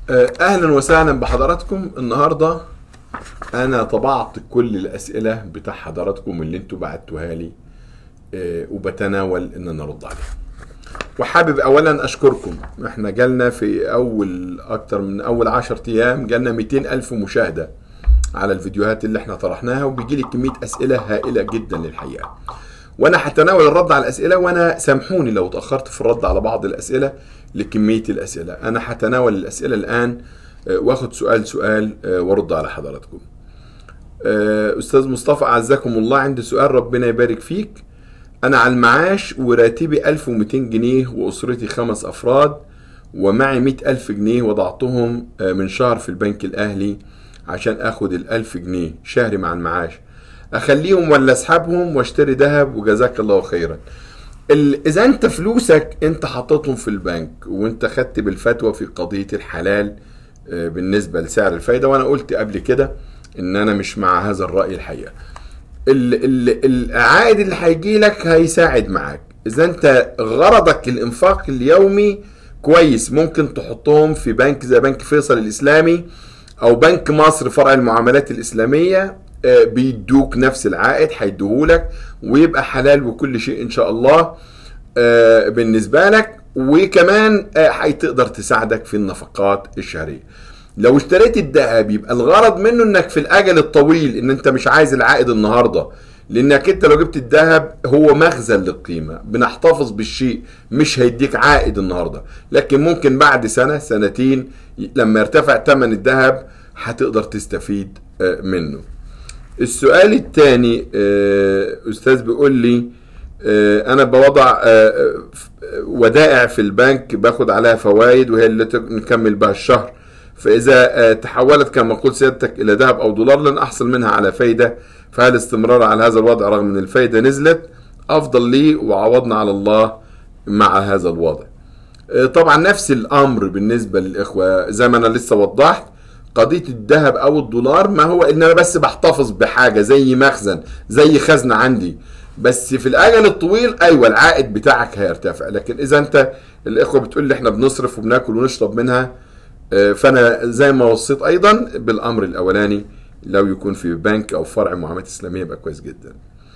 اهلا وسهلا بحضراتكم النهارده انا طبعت كل الاسئله بتاع حضراتكم اللي انتوا بعتوها لي آه، وبتناول ان انا ارد عليها وحابب اولا اشكركم احنا جالنا في اول اكتر من اول 10 ايام جالنا 200 الف مشاهده على الفيديوهات اللي احنا طرحناها وبيجي لي كميه اسئله هائله جدا للحقيقه وانا هتناول الرد على الاسئله وانا سامحوني لو اتاخرت في الرد على بعض الاسئله لكميه الاسئله انا هتناول الاسئله الان آه، واخد سؤال سؤال آه، وارد على حضراتكم آه، استاذ مصطفى اعزكم الله عندي سؤال ربنا يبارك فيك انا على المعاش وراتبي 1200 جنيه واسرتي خمس افراد ومعي 100 ألف جنيه وضعتهم آه، من شهر في البنك الأهلي عشان أخد الألف جنيه شهري مع المعاش أخليهم ولا أسحبهم واشتري ذهب وجزاك الله خيرا ال- إذا أنت فلوسك أنت حاططهم في البنك وأنت خدت بالفتوى في قضية الحلال آه، بالنسبة لسعر الفايدة وأنا قلت قبل كده إن أنا مش مع هذا الرأي الحقيقة ال- ال- العائد اللي هيجي لك هيساعد معاك اذا انت غرضك الانفاق اليومي كويس ممكن تحطهم في بنك زي بنك فيصل الاسلامي او بنك مصر فرع المعاملات الاسلاميه آه، بيدوك نفس العائد هيديهولك ويبقى حلال وكل شيء ان شاء الله آه، بالنسبه لك وكمان آه، هتقدر تساعدك في النفقات الشهريه لو اشتريت الذهب يبقى الغرض منه انك في الاجل الطويل ان انت مش عايز العائد النهارده لانك انت لو جبت الذهب هو مخزن للقيمه بنحتفظ بالشيء مش هيديك عائد النهارده لكن ممكن بعد سنه سنتين لما يرتفع ثمن الذهب هتقدر تستفيد آه، منه السؤال الثاني استاذ بيقول لي آه، انا بوضع آه، آه، ودائع في البنك باخد عليها فوائد وهي اللي تك- نكمل بها الشهر فاذا آه، تحولت كما قلت سيادتك الى ذهب او دولار لن احصل منها على فايده فهل استمرار على هذا الوضع رغم ان الفايده نزلت افضل لي وعوضنا على الله مع هذا الوضع آه، طبعا نفس الامر بالنسبه للاخوه زي ما انا لسه وضحت قضيه الذهب او الدولار ما هو ان انا بس بحتفظ بحاجه زي مخزن زي خزنه عندي بس في الاجل الطويل ايوه العائد بتاعك هيرتفع لكن اذا انت الاخوه بتقول لي احنا بنصرف وبناكل ونشرب منها آه، فانا زي ما وصيت ايضا بالامر الاولاني لو يكون في بنك او فرع معاملات اسلاميه يبقى كويس جدا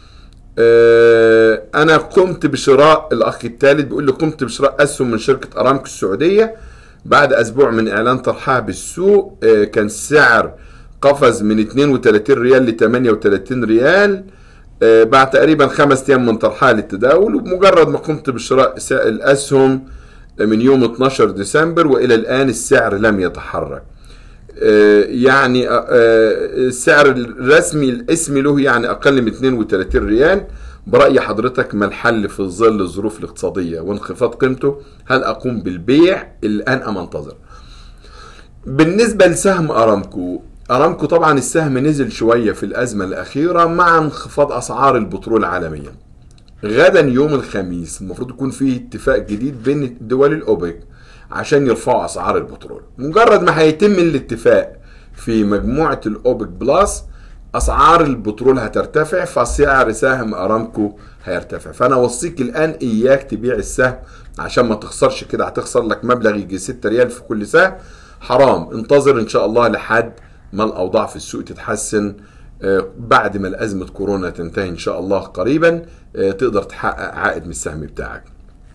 آه، انا قمت بشراء الاخ الثالث بيقول لي قمت بشراء اسهم من شركه ارامكو السعوديه بعد اسبوع من اعلان طرحها بالسوق آه، كان السعر قفز من 32 ريال ل 38 ريال آه، بعد تقريبا خمس ايام من طرحها للتداول وبمجرد ما قمت بشراء س- الاسهم من يوم 12 ديسمبر والى الان السعر لم يتحرك آه، يعني آه، آه، السعر الرسمي الاسمي له يعني اقل من 32 ريال برأي حضرتك ما الحل في ظل الظروف الاقتصادية وانخفاض قيمته هل اقوم بالبيع الان ام انتظر بالنسبة لسهم ارامكو ارامكو طبعا السهم نزل شوية في الازمة الاخيرة مع انخفاض اسعار البترول عالميا غدا يوم الخميس المفروض يكون فيه اتفاق جديد بين دول الاوبك عشان يرفعوا اسعار البترول مجرد ما هيتم الاتفاق في مجموعة الاوبك بلس اسعار البترول هترتفع فسعر سهم ارامكو هيرتفع فانا اوصيك الان اياك تبيع السهم عشان ما تخسرش كده هتخسر لك مبلغ يجي 6 ريال في كل سهم حرام انتظر ان شاء الله لحد ما الاوضاع في السوق تتحسن آه، بعد ما الازمه كورونا تنتهي ان شاء الله قريبا آه، تقدر تحقق عائد من السهم بتاعك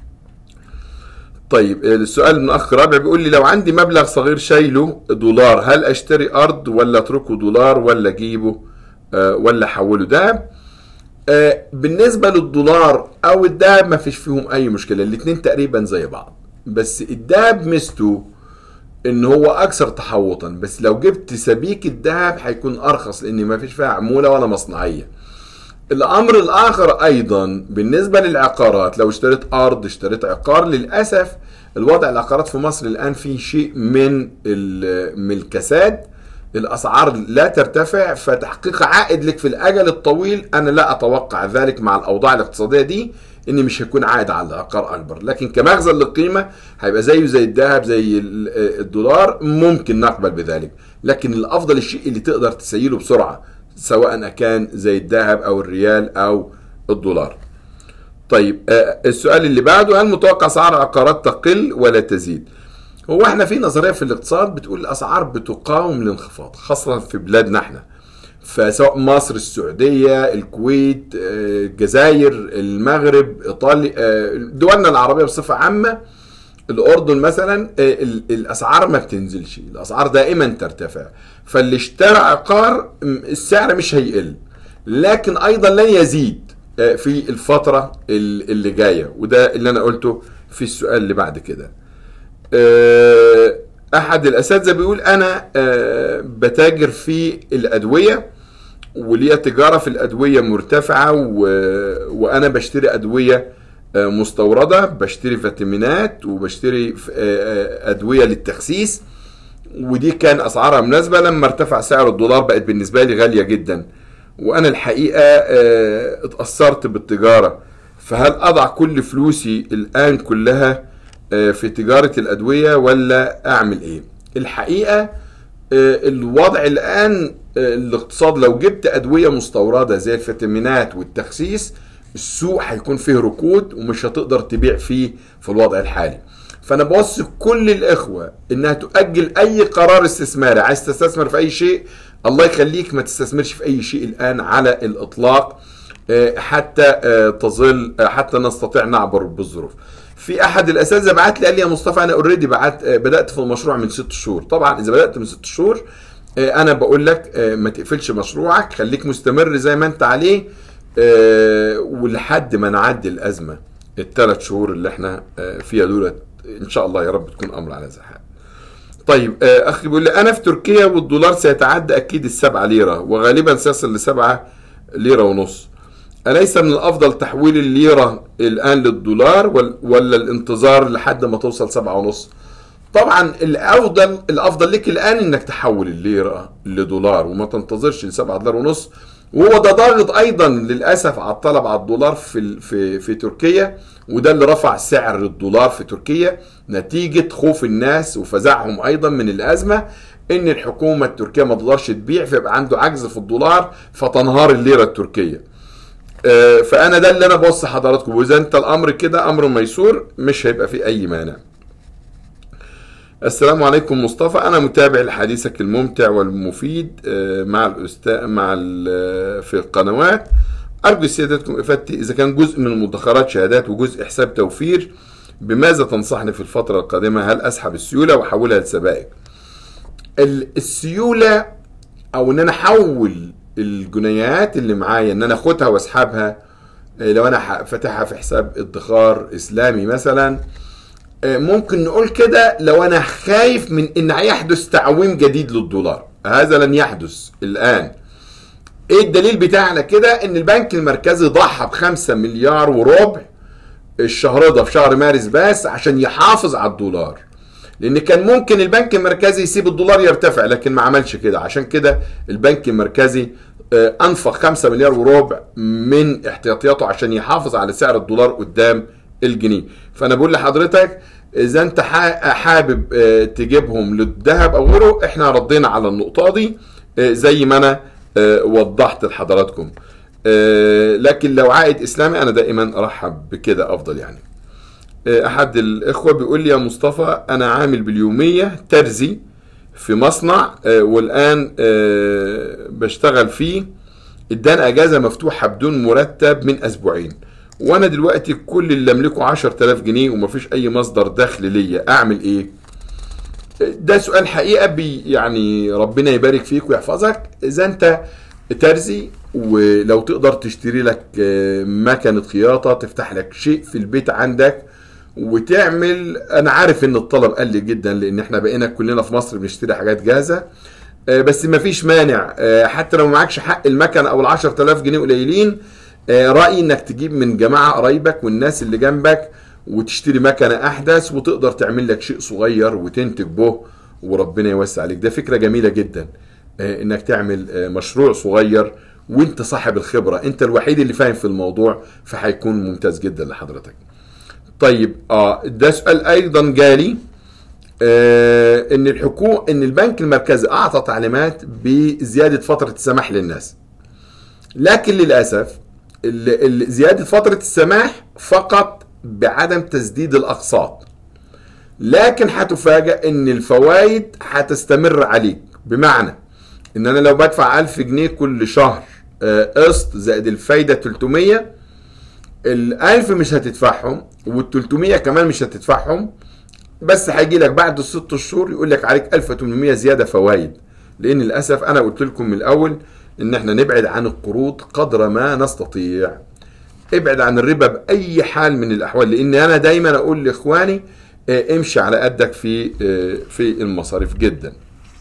طيب آه، السؤال من اخ رابع بيقول لي لو عندي مبلغ صغير شايله دولار هل اشتري ارض ولا اتركه دولار ولا اجيبه آه، ولا احوله دهب آه، بالنسبة للدولار او الدهب ما فيش فيهم اي مشكلة الاتنين تقريبا زي بعض بس الدهب ميزته ان هو اكثر تحوطا بس لو جبت سبيك الذهب هيكون ارخص لان ما فيش فيها عمولة ولا مصنعية الامر الاخر ايضا بالنسبه للعقارات لو اشتريت ارض اشتريت عقار للاسف الوضع العقارات في مصر الان فيه شيء من ال- من الكساد الاسعار لا ترتفع فتحقيق عائد لك في الاجل الطويل انا لا اتوقع ذلك مع الاوضاع الاقتصاديه دي ان مش هيكون عائد على العقار اكبر لكن كمخزن للقيمه هيبقى زيه زي الذهب زي ال- الدولار ممكن نقبل بذلك لكن الافضل الشيء اللي تقدر تسيله بسرعه سواء كان زي الذهب او الريال او الدولار طيب آه، السؤال اللي بعده هل متوقع اسعار العقارات تقل ولا تزيد هو احنا في نظريه في الاقتصاد بتقول الاسعار بتقاوم الانخفاض خاصه في بلادنا احنا فسواء مصر السعوديه الكويت آه، الجزائر المغرب ايطاليا آه، دولنا العربيه بصفه عامه الاردن مثلا آه، ال- الاسعار ما بتنزلش الاسعار دائما ترتفع فاللي اشترى عقار م، السعر مش هيقل لكن ايضا لن يزيد آه، في الفتره ال- اللي جايه وده اللي انا قلته في السؤال اللي بعد كده آه، احد الاساتذه بيقول انا آه، بتاجر في الادويه وليا تجاره في الادويه مرتفعه و... وانا بشتري ادويه آه، مستورده بشتري فيتامينات وبشتري ف- آه، آه، ادويه للتخسيس ودي كان اسعارها مناسبه لما ارتفع سعر الدولار بقت بالنسبه لي غاليه جدا وانا الحقيقه آه، اتاثرت بالتجاره فهل اضع كل فلوسي الان كلها آه، في تجاره الادويه ولا اعمل ايه الحقيقه آه، الوضع الان آه، الاقتصاد لو جبت ادويه مستورده زي الفيتامينات والتخسيس السوق هيكون فيه ركود ومش هتقدر تبيع فيه في الوضع الحالي فانا بوصي كل الاخوه انها تؤجل اي قرار استثماري عايز تستثمر في اي شيء الله يخليك ما تستثمرش في اي شيء الان على الاطلاق آه، حتى آه، تظل آه، حتى نستطيع نعبر بالظروف في احد الاساتذه بعت لي قال لي يا مصطفى انا اوريدي بعت آه، بدات في المشروع من ست شهور طبعا اذا بدات من ست شهور آه، انا بقول لك آه، ما تقفلش مشروعك خليك مستمر زي ما انت عليه آه، ولحد ما نعدي الازمه الثلاث شهور اللي احنا آه، فيها دولت ان شاء الله يا رب تكون امر على زحام طيب آه، اخي بيقول لي انا في تركيا والدولار سيتعدى اكيد السبعة ليره وغالبا سيصل لسبعة ليره ونص أليس من الأفضل تحويل الليرة الآن للدولار وال- ولا الانتظار لحد ما توصل سبعة ونص؟ طبعا الأفضل الأفضل لك الآن إنك تحول الليرة لدولار وما تنتظرش لسبعة دولار ونص وهو ده ضاغط أيضا للأسف على الطلب على الدولار في ال- في في تركيا وده اللي رفع سعر الدولار في تركيا نتيجة خوف الناس وفزعهم أيضا من الأزمة إن الحكومة التركية ما تقدرش تبيع فيبقى عنده عجز في الدولار فتنهار الليرة التركية. آه، فانا ده اللي انا بوصي حضراتكم واذا انت الامر كده امر ميسور مش هيبقى فيه اي مانع السلام عليكم مصطفى انا متابع لحديثك الممتع والمفيد آه، مع الاستاذ مع ال- في القنوات ارجو سيادتكم افادتي اذا كان جزء من المدخرات شهادات وجزء حساب توفير بماذا تنصحني في الفتره القادمه هل اسحب السيوله واحولها لسبائك ال- السيوله او ان انا احول الجنيهات اللي معايا ان انا اخدها واسحبها آه، لو انا ح- فاتحها في حساب ادخار اسلامي مثلا آه، ممكن نقول كده لو انا خايف من ان هيحدث تعويم جديد للدولار هذا لن يحدث الان ايه الدليل بتاعنا كده ان البنك المركزي ضحى بخمسة مليار وربع الشهر ده في شهر مارس بس عشان يحافظ على الدولار لان كان ممكن البنك المركزي يسيب الدولار يرتفع لكن ما عملش كده عشان كده البنك المركزي آه، انفق 5 مليار وربع من احتياطياته عشان يحافظ على سعر الدولار قدام الجنيه فانا بقول لحضرتك اذا انت حا- حابب آه، تجيبهم للذهب او غيره احنا ردينا على النقطه دي آه، زي ما انا آه، وضحت لحضراتكم آه، لكن لو عائد اسلامي انا دائما ارحب بكده افضل يعني احد الاخوه بيقول لي يا مصطفى انا عامل باليوميه ترزي في مصنع آه، والان آه، بشتغل فيه ادانا اجازه مفتوحه بدون مرتب من اسبوعين وانا دلوقتي كل اللي املكه 10000 جنيه ومفيش اي مصدر دخل ليا اعمل ايه ده سؤال حقيقه بي يعني ربنا يبارك فيك ويحفظك اذا انت ترزي ولو تقدر تشتري لك آه، مكنه خياطه تفتح لك شيء في البيت عندك وتعمل انا عارف ان الطلب قل جدا لان احنا بقينا كلنا في مصر بنشتري حاجات جاهزه آه، بس مفيش مانع آه، حتى لو معكش حق المكنه او ال 10000 جنيه قليلين آه، رايي انك تجيب من جماعه قرايبك والناس اللي جنبك وتشتري مكنه احدث وتقدر تعمل لك شيء صغير وتنتج به وربنا يوسع عليك ده فكره جميله جدا آه، انك تعمل آه، مشروع صغير وانت صاحب الخبره انت الوحيد اللي فاهم في الموضوع فهيكون ممتاز جدا لحضرتك طيب اه ده سؤال ايضا جالي آه ان الحكومه ان البنك المركزي اعطى تعليمات بزياده فتره السماح للناس لكن للاسف ال- ال- زياده فتره السماح فقط بعدم تسديد الاقساط لكن هتفاجأ ان الفوائد هتستمر عليك بمعنى ان انا لو بدفع 1000 جنيه كل شهر آه، قسط زائد الفايده 300 ال 1000 مش هتدفعهم وال 300 كمان مش هتدفعهم بس هيجي لك بعد الست شهور يقول لك عليك 1800 زياده فوائد لان للاسف انا قلت لكم من الاول ان احنا نبعد عن القروض قدر ما نستطيع ابعد عن الربا باي حال من الاحوال لان انا دايما اقول لاخواني آه، امشي على قدك في آه، في المصاريف جدا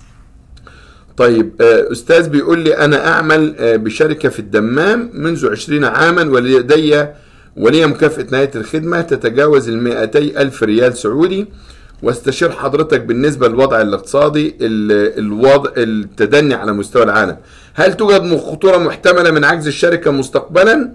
طيب آه، استاذ بيقول لي انا اعمل آه، بشركه في الدمام منذ 20 عاما ولدي ولي مكافاه نهايه الخدمه تتجاوز ال 200 الف ريال سعودي واستشير حضرتك بالنسبه للوضع الاقتصادي ال- الوضع التدني على مستوى العالم هل توجد خطوره محتمله من عجز الشركه مستقبلا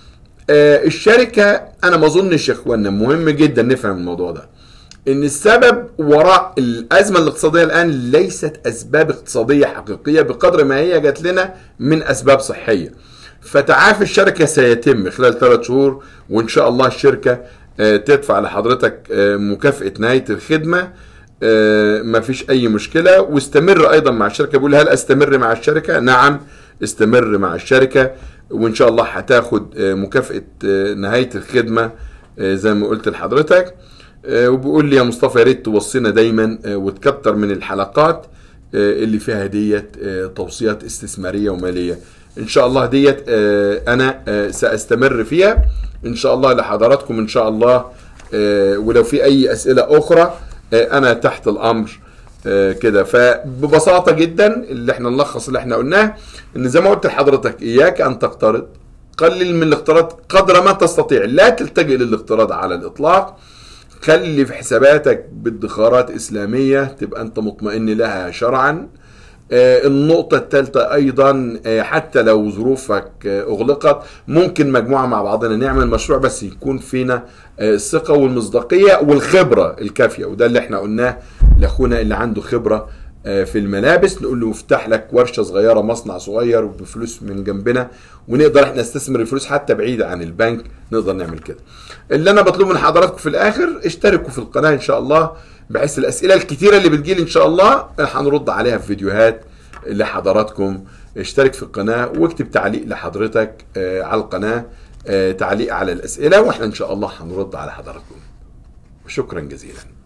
آه، الشركه انا ما اظنش يا اخوانا مهم جدا نفهم الموضوع ده ان السبب وراء الازمه الاقتصاديه الان ليست اسباب اقتصاديه حقيقيه بقدر ما هي جات لنا من اسباب صحيه فتعافي الشركه سيتم خلال ثلاث شهور وان شاء الله الشركه آه، تدفع لحضرتك آه، مكافاه نهايه الخدمه آه، ما فيش اي مشكله واستمر ايضا مع الشركه بقول هل استمر مع الشركه نعم استمر مع الشركه وان شاء الله هتاخد آه، مكافاه آه، نهايه الخدمه آه، زي ما قلت لحضرتك آه، وبيقول لي يا مصطفى يا ريت توصينا دايما آه، وتكتر من الحلقات آه، اللي فيها ديت آه، توصيات استثماريه وماليه ان شاء الله ديت آه، انا آه، ساستمر فيها ان شاء الله لحضراتكم ان شاء الله آه، ولو في اي اسئله اخرى آه، انا تحت الامر آه، كده فببساطه جدا اللي احنا نلخص اللي احنا قلناه ان زي ما قلت لحضرتك اياك ان تقترض قلل من الاقتراض قدر ما تستطيع لا تلتجئ للاقتراض على الاطلاق خلي في حساباتك بادخارات اسلاميه تبقى انت مطمئن لها شرعا آه، النقطة الثالثة أيضا آه، حتى لو ظروفك آه، أغلقت ممكن مجموعة مع بعضنا نعمل مشروع بس يكون فينا آه، الثقة والمصداقية والخبرة الكافية وده اللي احنا قلناه لأخونا اللي عنده خبرة آه، في الملابس نقول له افتح لك ورشة صغيرة مصنع صغير بفلوس من جنبنا ونقدر احنا نستثمر الفلوس حتى بعيد عن البنك نقدر نعمل كده اللي انا بطلبه من حضراتكم في الاخر اشتركوا في القناة ان شاء الله بحيث الاسئلة الكتيرة اللي بتجيلي ان شاء الله هنرد عليها في فيديوهات لحضراتكم اشترك في القناة واكتب تعليق لحضرتك آه، على القناة آه، تعليق على الاسئلة واحنا ان شاء الله هنرد على حضراتكم شكرا جزيلا